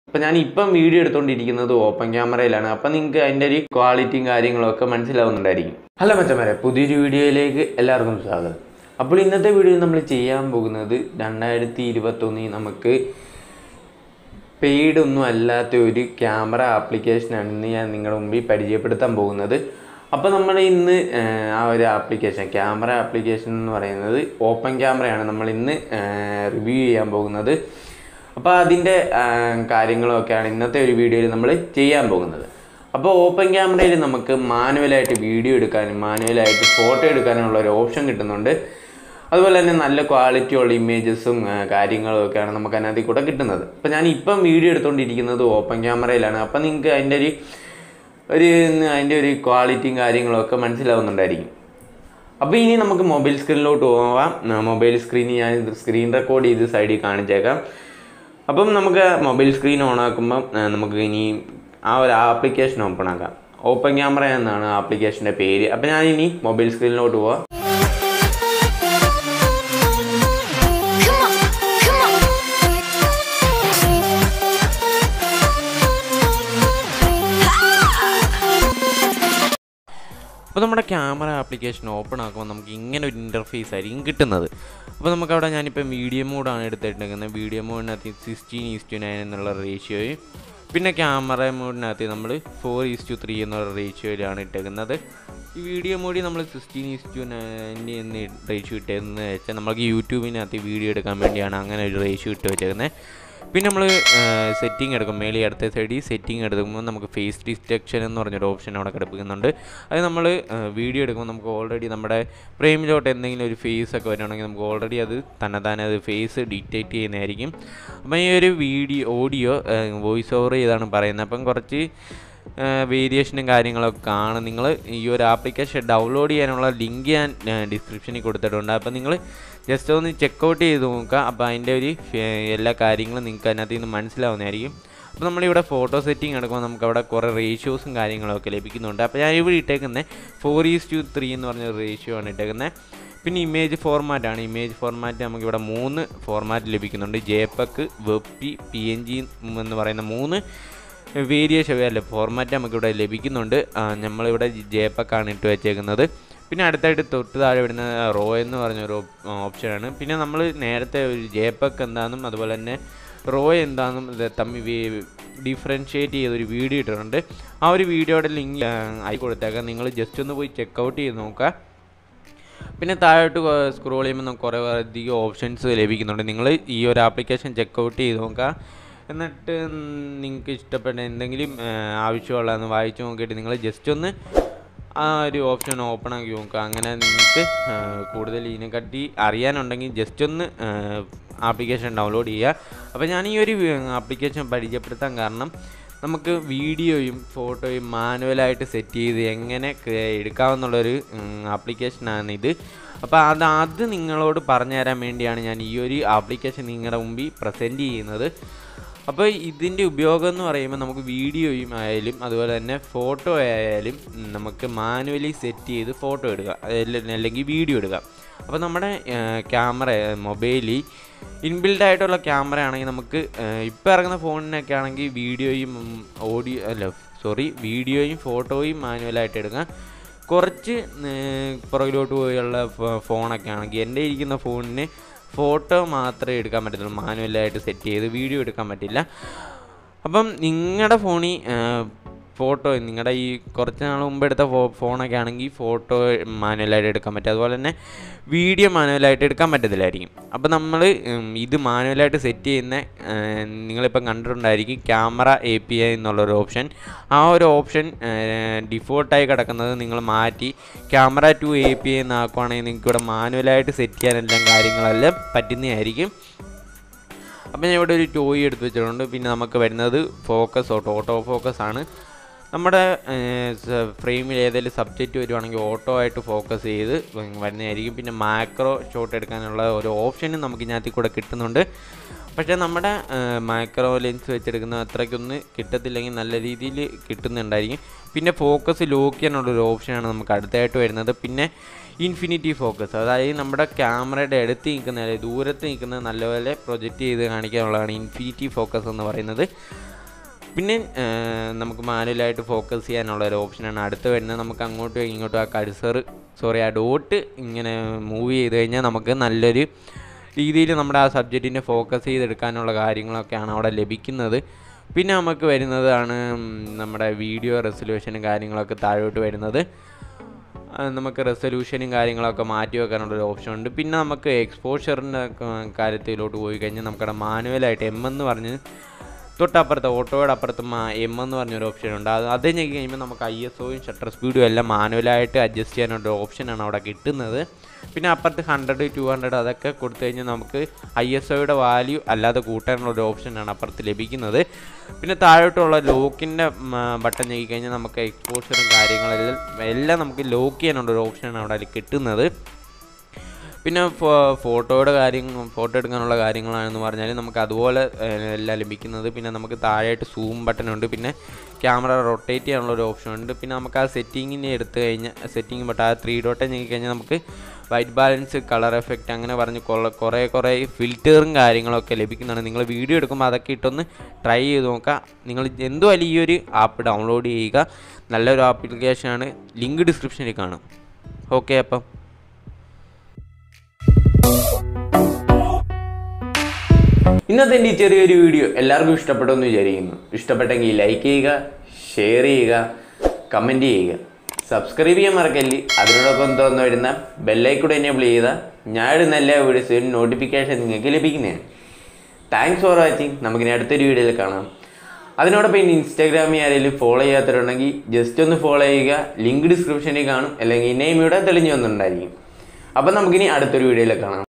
അപ്പം ഞാൻ ഇപ്പം വീഡിയോ എടുത്തുകൊണ്ടിരിക്കുന്നത് ഓപ്പൺ ക്യാമറയിലാണ് അപ്പം നിങ്ങൾക്ക് അതിൻ്റെ ഒരു ക്വാളിറ്റിയും കാര്യങ്ങളും ഒക്കെ മനസ്സിലാവുന്നുണ്ടായിരിക്കും ഹലോ മച്ചന്മാരെ പുതിയൊരു വീഡിയോയിലേക്ക് എല്ലാവർക്കും സ്വാഗതം അപ്പോൾ ഇന്നത്തെ വീഡിയോ നമ്മൾ ചെയ്യാൻ പോകുന്നത് രണ്ടായിരത്തി ഇരുപത്തൊന്നിൽ നമുക്ക് പെയ്ഡ് ഒന്നും അല്ലാത്ത ഒരു ക്യാമറ ആപ്ലിക്കേഷനാണ് ഇന്ന് ഞാൻ നിങ്ങളുടെ മുമ്പിൽ പരിചയപ്പെടുത്താൻ പോകുന്നത് അപ്പോൾ നമ്മൾ ഇന്ന് ഏഹ്, ആ ഒരു ആപ്ലിക്കേഷൻ ക്യാമറ ആപ്ലിക്കേഷൻ എന്ന് പറയുന്നത് ഓപ്പൺ ക്യാമറയാണ് നമ്മൾ ഇന്ന് റിവ്യൂ ചെയ്യാൻ പോകുന്നത് അപ്പോൾ അതിൻ്റെ ഏഹ്, കാര്യങ്ങളൊക്കെയാണ് ഇന്നത്തെ ഒരു വീഡിയോയിൽ നമ്മൾ ചെയ്യാൻ പോകുന്നത് അപ്പോൾ ഓപ്പൺ ക്യാമറയിൽ നമുക്ക് മാനുവലായിട്ട് വീഡിയോ എടുക്കാനും മാനുവലായിട്ട് ഫോട്ടോ എടുക്കാനുള്ള ഒരു ഓപ്ഷൻ കിട്ടുന്നുണ്ട് അതുപോലെ തന്നെ നല്ല ക്വാളിറ്റിയുള്ള ഇമേജസും കാര്യങ്ങളും ഒക്കെയാണ് നമുക്ക് അതിനകത്ത് കൂടെ കിട്ടുന്നത് അപ്പോൾ ഞാൻ ഇപ്പം വീഡിയോ എടുത്തുകൊണ്ടിരിക്കുന്നത് ഓപ്പൺ ക്യാമറയിലാണ് അപ്പം നിങ്ങൾക്ക് അതിൻ്റെ ഒരു ഒരു അതിൻ്റെ ഒരു ക്വാളിറ്റിയും കാര്യങ്ങളും ഒക്കെ മനസ്സിലാവുന്നുണ്ടായിരിക്കും അപ്പോൾ ഇനി നമുക്ക് മൊബൈൽ സ്ക്രീനിലോട്ട് പോവാം മൊബൈൽ സ്ക്രീനിൽ ഞാൻ സ്ക്രീൻ റെക്കോർഡ് ചെയ്ത് സൈഡിൽ കാണിച്ചേക്കാം അപ്പം നമുക്ക് മൊബൈൽ സ്ക്രീൻ ഓൺ ആക്കുമ്പം ആ, നമുക്ക് ഇനി ആ ഒരു ആപ്ലിക്കേഷൻ ഓപ്പൺ ആക്കാം ഓപ്പൺ ക്യാമറ എന്നാണ് ആപ്ലിക്കേഷൻ്റെ പേര് അപ്പം ഞാൻ ഇനി മൊബൈൽ സ്ക്രീനിലോട്ട് പോവാം Come on, come on. അപ്പോൾ നമ്മുടെ ക്യാമറ ആപ്ലിക്കേഷൻ ഓപ്പൺ ആക്കുമ്പോൾ നമുക്ക് ഇങ്ങനെ ഒരു ഇൻ്റർഫേസ് ആയിരിക്കും കിട്ടുന്നത് അപ്പോൾ നമുക്കവിടെ ഞാനിപ്പോൾ വീഡിയോ മോഡാണ് എടുത്തിട്ടുണ്ടെക്കുന്നത് വീഡിയോ മോഡിനകത്ത് സിക്സ്റ്റീൻ ഈസ്റ്റു നയൻ എന്നുള്ള റേഷ്യോയും പിന്നെ ക്യാമറ മോഡിനകത്ത് നമ്മൾ ഫോർ ഈസ്റ്റു ത്രീ എന്നുള്ള റേഷ്യോയിലാണ് ഇട്ടേക്കുന്നത് ഈ വീഡിയോ മോഡിൽ നമ്മൾ സിക്സ്റ്റീൻ ഈസ്റ്റു നയൻറ്റി എന്ന് റേഷ്യോ ഇട്ടതെന്ന് വെച്ചാൽ നമുക്ക് യൂട്യൂബിനകത്ത് വീഡിയോ എടുക്കാൻ വേണ്ടിയാണ് അങ്ങനെ ഒരു റേഷ്യോ ഇട്ട് വെച്ചേക്കുന്നത് പിന്നെ നമ്മൾ സെറ്റിംഗ് എടുക്കും മേളിൽ അടുത്ത സൈഡിൽ സെറ്റിംഗ് എടുക്കുമ്പോൾ നമുക്ക് ഫേസ് ഡിറ്റക്ഷൻ എന്ന് പറഞ്ഞൊരു ഓപ്ഷൻ അവിടെ കിടപ്പിക്കുന്നുണ്ട് അത് നമ്മൾ വീഡിയോ എടുക്കുമ്പോൾ നമുക്ക് ഓൾറെഡി നമ്മുടെ ഫ്രെയിമിലോട്ട് എന്തെങ്കിലും ഒരു ഫേസ് ഒക്കെ വരികയാണെങ്കിൽ നമുക്ക് ഓൾറെഡി അത് തന്നെ തന്നെ അത് ഫേസ് ഡിറ്റക്റ്റ് ചെയ്യുന്നതായിരിക്കും അപ്പം ഈ ഒരു വീഡിയോ ഓഡിയോ വോയിസ് ഓവർ ചെയ്താണ് പറയുന്നത് അപ്പം കുറച്ച് വേരിയേഷനും കാര്യങ്ങളൊക്കെ കാണും നിങ്ങൾ ഈ ഒരു ആപ്ലിക്കേഷൻ ഡൗൺലോഡ് ചെയ്യാനുള്ള ലിങ്ക് ഞാൻ ഡിസ്ക്രിപ്ഷനിൽ കൊടുത്തിട്ടുണ്ട് അപ്പോൾ നിങ്ങൾ ജസ്റ്റ് ഒന്ന് ചെക്കൗട്ട് ചെയ്ത് നോക്കുക അപ്പോൾ അതിൻ്റെ ഒരു ഏർ, എല്ലാ കാര്യങ്ങളും നിങ്ങൾക്ക് അതിനകത്ത് നിന്ന് മനസ്സിലാവുന്നതായിരിക്കും അപ്പോൾ നമ്മളിവിടെ ഫോട്ടോ സെറ്റിംഗ് എടുക്കുമ്പോൾ നമുക്ക് അവിടെ കുറേ റേഷ്യോസും കാര്യങ്ങളൊക്കെ ലഭിക്കുന്നുണ്ട് അപ്പോൾ ഞാൻ ഇവിടെ ഇട്ടേക്കുന്നത് ഫോർ ഈസ് ടു ത്രീ എന്ന് പറഞ്ഞ റേഷ്യോ ആണ് ഇട്ടേക്കുന്നത് പിന്നെ ഇമേജ് ഫോർമാറ്റാണ് ഇമേജ് ഫോർമാറ്റ് നമുക്കിവിടെ മൂന്ന് ഫോർമാറ്റ് ലഭിക്കുന്നുണ്ട് JPEG web P N G എന്ന് പറയുന്ന മൂന്ന് വേരിയേഷൻ അല്ല ഫോർമാറ്റ് നമുക്കിവിടെ ലഭിക്കുന്നുണ്ട് ആ, നമ്മളിവിടെ ജെപെക്കാണ് ഇട്ട് വെച്ചേക്കുന്നത് പിന്നെ അടുത്തായിട്ട് തൊട്ട് താഴെ വരുന്ന റോ എന്ന് പറഞ്ഞൊരു ഓപ്ഷനാണ് പിന്നെ നമ്മൾ നേരത്തെ ഒരു ജെപെക്ക് എന്താണെന്നും അതുപോലെ തന്നെ റോ എന്താണെന്നും ഇത് തമ്മിൽ ഡിഫറൻഷ്യേറ്റ് ചെയ്തൊരു വീഡിയോ ഇട്ടിട്ടുണ്ട് ആ ഒരു വീഡിയോയുടെ ലിങ്ക് ആയി കൊടുത്തേക്കാം നിങ്ങൾ ജസ്റ്റ് ഒന്ന് പോയി ചെക്കൗട്ട് ചെയ്ത് നോക്കുക പിന്നെ താഴോട്ട് സ്ക്രോൾ ചെയ്യുമ്പോൾ നമുക്ക് കുറേ അധികം ഓപ്ഷൻസ് ലഭിക്കുന്നുണ്ട് നിങ്ങൾ ഈ ഒരു ആപ്ലിക്കേഷൻ ചെക്കൗട്ട് ചെയ്ത് നോക്കുക എന്നിട്ട് നിങ്ങൾക്ക് ഇഷ്ടപ്പെട്ട എന്തെങ്കിലും ആ, ആവശ്യമുള്ളതെന്ന് വായിച്ച് നോക്കിയിട്ട് നിങ്ങൾ ജസ്റ്റ് ഒന്ന് ആ ഒരു ഓപ്ഷൻ ഓപ്പൺ ആക്കി നോക്കുക അങ്ങനെ നിങ്ങൾക്ക് ആ, കൂടുതൽ ഇതിനെക്കാട്ടി അറിയാനുണ്ടെങ്കിൽ ജസ്റ്റ് ഒന്ന് ആപ്ലിക്കേഷൻ ഡൗൺലോഡ് ചെയ്യുക അപ്പോൾ ഞാൻ ഈ ഒരു ആപ്ലിക്കേഷൻ പരിചയപ്പെടുത്താൻ കാരണം നമുക്ക് വീഡിയോയും ഫോട്ടോയും മാനുവലായിട്ട് സെറ്റ് ചെയ്ത് എങ്ങനെ ക- എടുക്കാമെന്നുള്ളൊരു ആപ്ലിക്കേഷനാണ് ഇത് അപ്പോൾ അത് അത് നിങ്ങളോട് പറഞ്ഞു തരാൻ വേണ്ടിയാണ് ഞാൻ ഈ ഒരു ആപ്ലിക്കേഷൻ നിങ്ങളുടെ മുമ്പിൽ പ്രസൻറ്റ് ചെയ്യുന്നത് അപ്പോൾ ഇതിൻ്റെ ഉപയോഗം എന്ന് പറയുമ്പോൾ നമുക്ക് വീഡിയോയും ആയാലും അതുപോലെ തന്നെ ഫോട്ടോ ആയാലും ഉം, നമുക്ക് മാനുവലി സെറ്റ് ചെയ്ത് ഫോട്ടോ എടുക്കാം അതല്ല- അല്ലെങ്കിൽ വീഡിയോ എടുക്കാം അപ്പോൾ നമ്മുടെ ക്യാമറ മൊബൈലിൽ ഇൻബിൽഡ് ആയിട്ടുള്ള ക്യാമറ ആണെങ്കിൽ നമുക്ക് ഇപ്പോൾ ഇറങ്ങുന്ന ഫോണിനൊക്കെ ആണെങ്കിൽ വീഡിയോയും ഓഡിയോ അല്ല സോറി വീഡിയോയും ഫോട്ടോയും മാനുവലായിട്ട് എടുക്കാം കുറച്ച് ഏർ, പുറകിലോട്ട് പോയുള്ള ഫോ- ഫോണൊക്കെ ആണെങ്കിൽ എൻ്റെ ഇരിക്കുന്ന ഫോണിന് ഫോട്ടോ മാത്രമേ എടുക്കാൻ പറ്റത്തുള്ളൂ മാനുവലായിട്ട് സെറ്റ് ചെയ്ത് വീഡിയോ എടുക്കാൻ പറ്റില്ല അപ്പം നിങ്ങളുടെ ഫോണിൽ ഫോട്ടോ നിങ്ങളുടെ ഈ കുറച്ച് നാൾ മുമ്പ് എടുത്ത ഫോ ഫോണൊക്കെ ആണെങ്കിൽ ഫോട്ടോ മാനുവലായിട്ട് എടുക്കാൻ പറ്റും അതുപോലെ തന്നെ വീഡിയോ മാനുവലായിട്ട് എടുക്കാൻ പറ്റത്തില്ലായിരിക്കും അപ്പം നമ്മൾ ഇത് മാനുവലായിട്ട് സെറ്റ് ചെയ്യുന്ന ഏർ, നിങ്ങളിപ്പം കണ്ടിട്ടുണ്ടായിരിക്കും ക്യാമറ എ പി ഐ എന്നുള്ളൊരു ഓപ്ഷൻ ആ ഒരു ഓപ്ഷൻ ഡിഫോൾട്ടായി കിടക്കുന്നത് നിങ്ങൾ മാറ്റി camera to A P I എന്നാക്കുവാണെങ്കിൽ നിങ്ങൾക്ക് ഇവിടെ മാനുവലായിട്ട് സെറ്റ് ചെയ്യാനെല്ലാം കാര്യങ്ങളെല്ലാം പറ്റുന്നതായിരിക്കും അപ്പം ഞാൻ ഇവിടെ ഒരു ടോയ് എടുത്ത് വെച്ചിട്ടുണ്ട് പിന്നെ നമുക്ക് വരുന്നത് ഫോക്കസ് ഓട്ടോ ഓട്ടോ ഫോക്കസ് ആണ് നമ്മുടെ ഫ്രെയിമിൽ ഏതെങ്കിലും സബ്ജക്റ്റ് വരുവാണെങ്കിൽ ഓട്ടോ ആയിട്ട് ഫോക്കസ് ചെയ്ത് വരുന്നതായിരിക്കും പിന്നെ മാക്രോ ഷോട്ട് എടുക്കാനുള്ള ഒരു ഓപ്ഷനും നമുക്ക് ഇതിനകത്ത് കൂടെ കിട്ടുന്നുണ്ട് പക്ഷേ നമ്മുടെ മാക്രോ ലെൻസ് വെച്ചെടുക്കുന്ന അത്രയ്ക്കൊന്ന് കിട്ടത്തില്ലെങ്കിൽ നല്ല രീതിയിൽ കിട്ടുന്നുണ്ടായിരിക്കും പിന്നെ ഫോക്കസ് ലോക്ക് ചെയ്യാനുള്ളൊരു ഓപ്ഷനാണ് നമുക്ക് അടുത്തായിട്ട് വരുന്നത് പിന്നെ ഇൻഫിനിറ്റി ഫോക്കസ് അതായത് നമ്മുടെ ക്യാമറയുടെ അടുത്ത് നിൽക്കുന്ന അല്ലെങ്കിൽ ദൂരത്ത് നിൽക്കുന്ന നല്ലപോലെ പ്രൊജക്റ്റ് ചെയ്ത് കാണിക്കാനുള്ളതാണ് ഇൻഫിനിറ്റി ഫോക്കസ് എന്ന് പറയുന്നത് പിന്നെ ആ, നമുക്ക് മാനുവലായിട്ട് ഫോക്കസ് ചെയ്യാനുള്ള ഒരു ഓപ്ഷനാണ് അടുത്ത് വരുന്നത് നമുക്ക് അങ്ങോട്ടും ഇങ്ങോട്ടും ആ കഴ്സർ സോറി ആ ഡോട്ട് ഇങ്ങനെ മൂവ് ചെയ്ത് കഴിഞ്ഞാൽ നമുക്ക് നല്ലൊരു രീതിയിൽ നമ്മുടെ ആ സബ്ജക്റ്റിനെ ഫോക്കസ് ചെയ്തെടുക്കാനുള്ള കാര്യങ്ങളൊക്കെയാണ് അവിടെ ലഭിക്കുന്നത് പിന്നെ നമുക്ക് വരുന്നതാണ് ഉം, നമ്മുടെ വീഡിയോ റെസൊല്യൂഷനും കാര്യങ്ങളൊക്കെ താഴോട്ട് വരുന്നത് ആ, നമുക്ക് റെസൊല്യൂഷനും കാര്യങ്ങളൊക്കെ മാറ്റി വെക്കാനുള്ളൊരു ഓപ്ഷൻ ഉണ്ട് പിന്നെ നമുക്ക് എക്സ്പോഷറിൻ്റെ കാര്യത്തിലോട്ട് പോയി കഴിഞ്ഞാൽ നമുക്കവിടെ മാനുവലായിട്ട് എം എന്ന് പറഞ്ഞ് തൊട്ടപ്പുറത്ത് ഓട്ടോയുടെ അപ്പുറത്ത് എം എന്ന് പറഞ്ഞൊരു ഓപ്ഷൻ ഉണ്ട് അത് അത് ഞെക്കി കഴിയുമ്പോൾ നമുക്ക് ഐ എസ് ഒയും ഷട്ടർ സ്പീഡും എല്ലാം മാനുവലായിട്ട് അഡ്ജസ്റ്റ് ചെയ്യാനുള്ള ഓപ്ഷനാണ് അവിടെ കിട്ടുന്നത് പിന്നെ അപ്പുറത്ത് ഹൺഡ്രഡ് ടു ഹൺഡ്രഡ് അതൊക്കെ കൊടുത്തു കഴിഞ്ഞാൽ നമുക്ക് ഐ എസ് ഒയുടെ വാല്യൂ അല്ലാതെ കൂട്ടാനുള്ള ഒരു ഓപ്ഷനാണ് അപ്പുറത്ത് ലഭിക്കുന്നത് പിന്നെ താഴോട്ടുള്ള ലോക്കിൻ്റെ ബട്ടൺ ഞെക്കി കഴിഞ്ഞാൽ നമുക്ക് എക്സ്പോഷറും കാര്യങ്ങളെല്ലാം എല്ലാം നമുക്ക് ലോക്ക് ചെയ്യാനുള്ള ഒരു ഓപ്ഷനാണ് അവിടെ കിട്ടുന്നത് പിന്നെ ഫോ- ഫോട്ടോയുടെ കാര്യം ഫോട്ടോ എടുക്കാനുള്ള കാര്യങ്ങളാണെന്ന് പറഞ്ഞാൽ നമുക്ക് അതുപോലെ ഏഹ്, എല്ലാം ലഭിക്കുന്നത് പിന്നെ നമുക്ക് താഴെയായിട്ട് സൂം ബട്ടൺ ഉണ്ട് പിന്നെ ക്യാമറ റൊട്ടേറ്റ് ചെയ്യാനുള്ള ഒരു ഓപ്ഷൻ ഉണ്ട് പിന്നെ നമുക്ക് ആ സെറ്റിങ്ങിനെ എടുത്തു കഴിഞ്ഞാൽ സെറ്റിംഗ് ബട്ടൺ ആ ത്രീ ഡോട്ടെ ഞെക്കി കഴിഞ്ഞാൽ നമുക്ക് വൈറ്റ് ബാലൻസ് കളർ എഫക്റ്റ് അങ്ങനെ പറഞ്ഞ് കൊള്ള കുറേ കുറേ ഫിൽറ്ററും കാര്യങ്ങളൊക്കെ ലഭിക്കുന്നതാണ് നിങ്ങൾ വീഡിയോ എടുക്കുമ്പോൾ അതൊക്കെ ഇട്ടൊന്ന് ട്രൈ ചെയ്ത് നോക്കുക നിങ്ങൾ എന്തുമായാലും ഈ ഒരു ആപ്പ് ഡൗൺലോഡ് ചെയ്യുക നല്ലൊരു ആപ്ലിക്കേഷനാണ് ലിങ്ക് ഡിസ്ക്രിപ്ഷനിൽ കാണും ഓക്കെ അപ്പം ഇന്നത്തെ എൻ്റെ ഈ ചെറിയൊരു വീഡിയോ എല്ലാവർക്കും ഇഷ്ടപ്പെട്ടു എന്ന് വിചാരിക്കുന്നു ഇഷ്ടപ്പെട്ടെങ്കിൽ ലൈക്ക് ചെയ്യുക ഷെയർ ചെയ്യുക കമൻറ്റ് ചെയ്യുക സബ്സ്ക്രൈബ് ചെയ്യാൻ മറക്കല്ലേ അതിനോടൊപ്പം തുറന്നു വരുന്ന ബെല്ലൈക്കൂടെ എനേബിൾ ചെയ്താൽ ഞാൻ ഇടുന്ന എല്ലാ വീഡിയോസിനും നോട്ടിഫിക്കേഷൻ നിങ്ങൾക്ക് ലഭിക്കുന്നതാണ് താങ്ക്സ് ഫോർ വാച്ചിങ് നമുക്കിനി അടുത്തൊരു വീഡിയോയിൽ കാണാം അതിനോടൊപ്പം ഇനി ഇൻസ്റ്റാഗ്രാമിൽ ആരെങ്കിലും ഫോളോ ചെയ്യാത്തവരുണ്ടെങ്കിൽ ജസ്റ്റ് ഒന്ന് ഫോളോ ചെയ്യുക ലിങ്ക് ഡിസ്ക്രിപ്ഷനിൽ കാണും അല്ലെങ്കിൽ നെയിം ഇവിടെ തെളിഞ്ഞു വന്നിട്ടുണ്ടായിരിക്കും അപ്പം നമുക്കിനി അടുത്തൊരു വീഡിയോയിൽ കാണാം